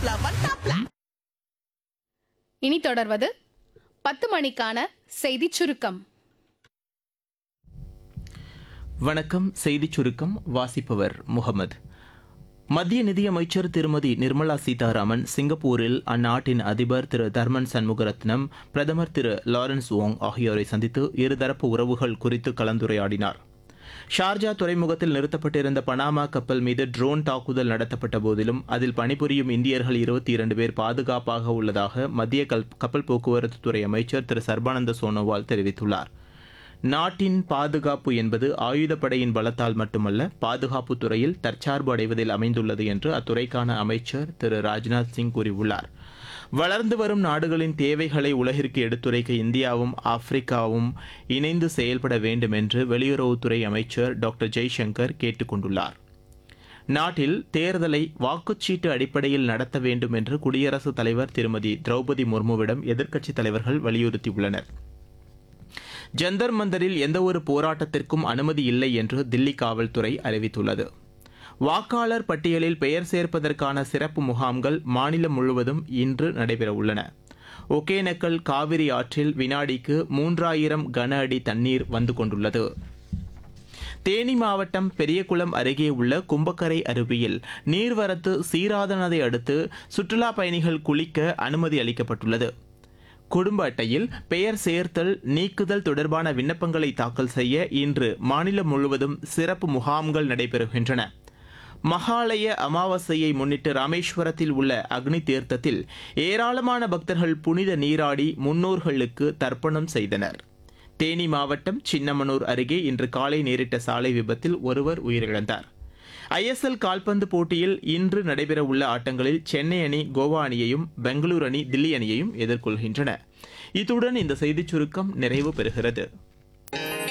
வந்தாப்ல வந்தாப்ல இனி தொடர்வது பத்து மணிக்கான செய்திச் சுருக்கம் வணக்கம் செய்திச் சுருக்கம் வாசிப்பவர் முகமது மத்திய நிதியமைச்சர் திருமதி நிர்மலா சீதாராமன் சிங்கப்பூரில் அந்நாட்டின் அதிபர் திரு தர்மன் சண்முகரத்னம் பிரதமர் திரு லாரன்ஸ் ஓங் ஆகியோரை சந்தித்து இருதரப்பு உறவுகள் குறித்து கலந்துரையாடினார் ஷார்ஜா துறைமுகத்தில் நிறுத்தப்பட்டிருந்த பனாமா கப்பல் மீது ட்ரோன் தாக்குதல் நடத்தப்பட்ட போதிலும் அதில் பணிபுரியும் இந்தியர்கள் இருபத்தி இரண்டு பேர் பாதுகாப்பாக உள்ளதாக மத்திய கல்- கப்பல் போக்குவரத்து துறை அமைச்சர் திரு சர்பானந்த சோனோவால் தெரிவித்துள்ளார் நாட்டின் பாதுகாப்பு என்பது ஆயுதப்படையின் பலத்தால் மட்டுமல்ல பாதுகாப்பு துறையில் தற்சார்பு அடைவதில் அமைந்துள்ளது என்று அத்துறைக்கான அமைச்சர் திரு ராஜ்நாத் சிங் கூறியுள்ளார் வளர்ந்து வரும் நாடுகளின் தேவைகளை உலகிற்கு எடுத்துரைக்க இந்தியாவும் ஆப்பிரிக்காவும் இணைந்து செயல்பட வேண்டும் என்று வெளியுறவுத்துறை அமைச்சர் டாக்டர் ஜெய்சங்கர் கேட்டுக் கொண்டுள்ளார் நாட்டில் தேர்தலை வாக்குச்சீட்டு அடிப்படையில் நடத்த வேண்டும் என்று குடியரசுத் தலைவர் திருமதி திரௌபதி முர்முவிடம் எதிர்க்கட்சித் தலைவர்கள் வலியுறுத்தியுள்ளனர் ஜந்தர் மந்தரில் எந்தவொரு போராட்டத்திற்கும் அனுமதி இல்லை என்று தில்லி காவல்துறை அறிவித்துள்ளது வாக்காளர் பட்டியலில் பெயர் சேர்ப்பதற்கான சிறப்பு முகாம்கள் மாநிலம் முழுவதும் இன்று நடைபெறவுள்ளன ஒகேனக்கல் காவிரி ஆற்றில் வினாடிக்கு மூன்றாயிரம் கன அடி தண்ணீர் வந்து கொண்டுள்ளது தேனி மாவட்டம் பெரியகுளம் அருகே உள்ள கும்பக்கரை அருவியில் நீர்வரத்து சீராதனதை அடுத்து சுற்றுலா பயணிகள் குளிக்க அனுமதி அளிக்கப்பட்டுள்ளது குடும்ப அட்டையில் பெயர் சேர்த்தல் நீக்குதல் தொடர்பான விண்ணப்பங்களை தாக்கல் செய்ய இன்று மாநிலம் முழுவதும் சிறப்பு முகாம்கள் நடைபெறுகின்றன மகாலய அமாவாசையை முன்னிட்டு ராமேஸ்வரத்தில் உள்ள அக்னி தீர்த்தத்தில் ஏராளமான பக்தர்கள் புனித நீராடி முன்னோர்களுக்கு தர்ப்பணம் செய்தனர் தேனி மாவட்டம் சின்னமனூர் அருகே இன்று காலை நேரிட்ட சாலை விபத்தில் ஒருவர் உயிரிழந்தார் ஐஎஸ்எல் கால்பந்து போட்டியில் இன்று நடைபெறவுள்ள ஆட்டங்களில் சென்னை அணி கோவா அணியையும் பெங்களூரு அணி தில்லி அணியையும் எதிர்கொள்கின்றன இத்துடன் இந்த செய்திச் சுருக்கம் நிறைவு பெறுகிறது